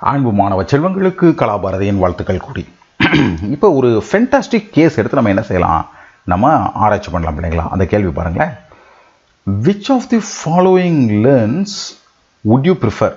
அன்பு மாணவ செல்வங்களுக்கு கலாபாரதியின் வாழ்த்துக்கள் கூடி இப்போ ஒரு ஃபென்டாஸ்டிக் கேஸ் எடுத்து நம்ம என்ன செய்யலாம் நம்ம ஆராய்ச்சி பண்ணலாம் பிள்ளைங்களா அந்த கேள்வி பாருங்களேன் which of the following lens would you prefer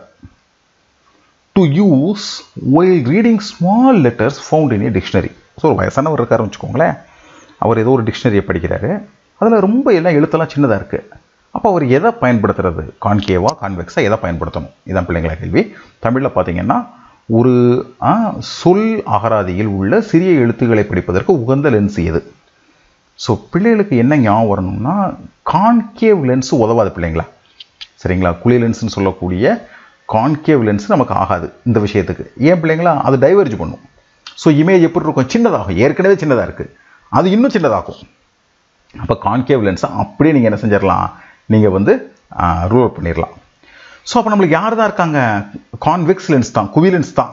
to use while reading small letters found in a dictionary so ஒரு வயசானவர் இருக்காருன்னு வச்சுக்கோங்களேன் அவர் ஏதோ ஒரு டிக்ஷனரியை படிக்கிறாரு அதில் ரொம்ப எல்லாம் எழுத்தெல்லாம் சின்னதாக இருக்குது அப்போ அவர் எதை பயன்படுத்துறது கான்கேவா கான்வெக்ஸா எதை பயன்படுத்தணும் இதான் பிள்ளைங்களா கேள்வி தமிழில் பார்த்தீங்கன்னா ஒரு ஆ, சொல் அகராதியில் உள்ள சிறிய எழுத்துக்களை படிப்பதற்கு உகந்த லென்ஸ் எது ஸோ பிள்ளைகளுக்கு என்ன ஞாபகம் வரணும்னா கான்கேவ் லென்ஸ் உதவாது பிள்ளைங்களா சரிங்களா குழி லென்ஸ்னு சொல்லக்கூடிய கான்கேவ் லென்ஸ் நமக்கு ஆகாது இந்த விஷயத்துக்கு ஏன் பிள்ளைங்களா அது டைவர்ஜ் பண்ணும் ஸோ இமேஜ் எப்படி இருக்கும் சின்னதாகும் ஏற்கனவே சின்னதாக இருக்குது அது இன்னும் சின்னதாகும் அப்போ கான்கேவ் லென்ஸை அப்படியே நீங்கள் என்ன செஞ்சிடலாம் நீங்கள் வந்து ரூல் அவுட் பண்ணிடலாம் ஸோ அப்போ நம்மளுக்கு யார் தான் இருக்காங்க கான்வெக்ஸ் லென்ஸ் தான் குவி லென்ஸ் தான்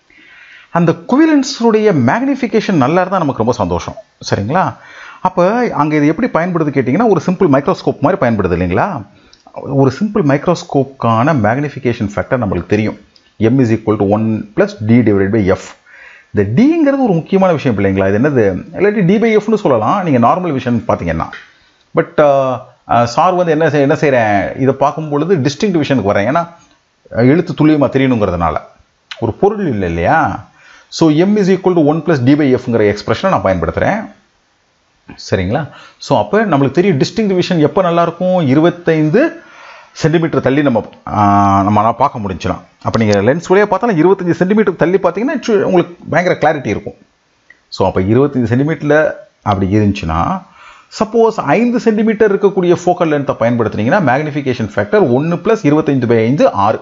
அந்த குவிலன்ஸுடைய மேக்னிஃபிகேஷன் நல்லா இருந்தால் நமக்கு ரொம்ப சந்தோஷம் சரிங்களா அப்போ அங்கே இது எப்படி பயன்படுது கேட்டிங்கன்னா ஒரு சிம்பிள் மைக்ரோஸ்கோப் மாதிரி பயன்படுது இல்லைங்களா ஒரு சிம்பிள் மைக்ரோஸ்கோப்க்கான மேக்னிஃபிகேஷன் ஃபேக்டர் நம்மளுக்கு தெரியும் M is equal to one plus D divide by F இந்த டிங்கிறது ஒரு முக்கியமான விஷயம் பிள்ளைங்களா இது என்னது இல்லாட்டி டி பை எஃப்னு சொல்லலாம் நீங்கள் நார்மல் விஷயம் பார்த்தீங்கன்னா பட் சார் வந்து என்ன செய்- என்ன செய்கிறேன் இதை பார்க்கும் பொழுது டிஸ்டிங்க் விஷனுக்கு வரேன் ஏன்னா எழுத்து துல்லியமாக தெரியணுங்கிறதுனால ஒரு பொருள் இல்லை இல்லையா so M is equal to one plus D by எஃப்ங்கிற எக்ஸ்பிரஷனை நான் பயன்படுத்துகிறேன் சரிங்களா ஸோ அப்போ நம்மளுக்கு தெரியும் டிஸ்டிங் டிவிஷன் எப்போ நல்லாயிருக்கும் இருபத்தைந்து சென்டிமீட்டர் தள்ளி நம்ம ஆ, நம்ம நான் பார்க்க முடிஞ்சுனா அப்போ நீங்கள் லென்ஸ் வழியாக பார்த்தாலும் இருபத்தஞ்சி சென்டிமீட்டர் தள்ளி பார்த்தீங்கன்னா actually உங்களுக்கு பயங்கர கிளாரிட்டி இருக்கும் ஸோ அப்போ இருபத்தஞ்சி சென்டிமீட்டரில் அப்படி இருந்துச்சுன்னா சப்போஸ் ஐந்து சென்டிமீட்டர் இருக்கக்கூடிய ஃபோக்கல் லென்த்தை பயன்படுத்துனீங்கன்னா மேக்னிஃபிகேஷன் ஃபேக்டர் ஒன்று ப்ளஸ் இருபத்தைந்து பை ஐந்து ஆறு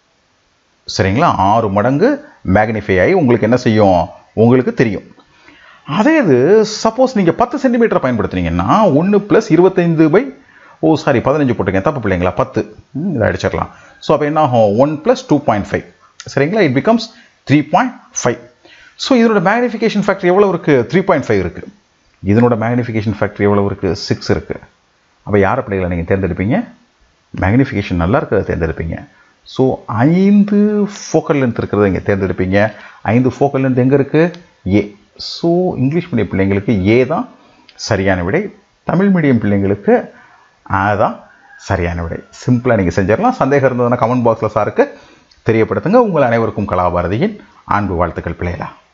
சரிங்களா ஆறு மடங்கு மேக்னிஃபை ஆகி உங்களுக்கு என்ன செய்யும் உங்களுக்கு தெரியும் அதே இது சப்போஸ் நீங்கள் பத்து சென்டிமீட்டர் பயன்படுத்துனீங்கன்னா ஒன்று ப்ளஸ் இருபத்தைந்து பை ஓ சாரி பதினஞ்சு போட்டுக்கேன் தப்பு பிள்ளைங்களா பத்து ம், இதை அடிச்சிடலாம் ஸோ அப்போ என்ன ஆகும் one plus two point five சரிங்களா it becomes three point five so இதனோட மேக்னிஃபிகேஷன் ஃபேக்டர் எவ்வளோ இருக்குது த்ரீ பாயிண்ட் ஃபைவ் இருக்குது இதனோட மேக்னிஃபிகேஷன் ஃபேக்டர் எவ்வளோ இருக்குது சிக்ஸ் இருக்குது அப்போ யாரை பிள்ளைகளை நீங்கள் தேர்ந்தெடுப்பீங்க மேக்னிஃபிகேஷன் நல்லா இருக்கிறத தேர்ந்தெடுப்பீங்க ஸோ ஐந்து ஃபோக்கல் லென்த் இருக்கிறத இங்கே தேர்ந்தெடுப்பீங்க ஐந்து ஃபோக்கல் லென்த் எங்கே இருக்குது ஏ ஸோ இங்கிலீஷ் மீடியம் பிள்ளைங்களுக்கு ஏ தான் சரியான விடை தமிழ் மீடியம் பிள்ளைங்களுக்கு அதுதான் சரியான விடை சிம்பிளாக நீங்கள் செஞ்சிடலாம் சந்தேகம் இருந்ததுன்னா கமெண்ட் பாக்ஸில் சாருக்கு தெரியப்படுத்துங்க உங்கள் அனைவருக்கும் கலாபாரதியின் அன்பு வாழ்த்துக்கள் பிள்ளைகளா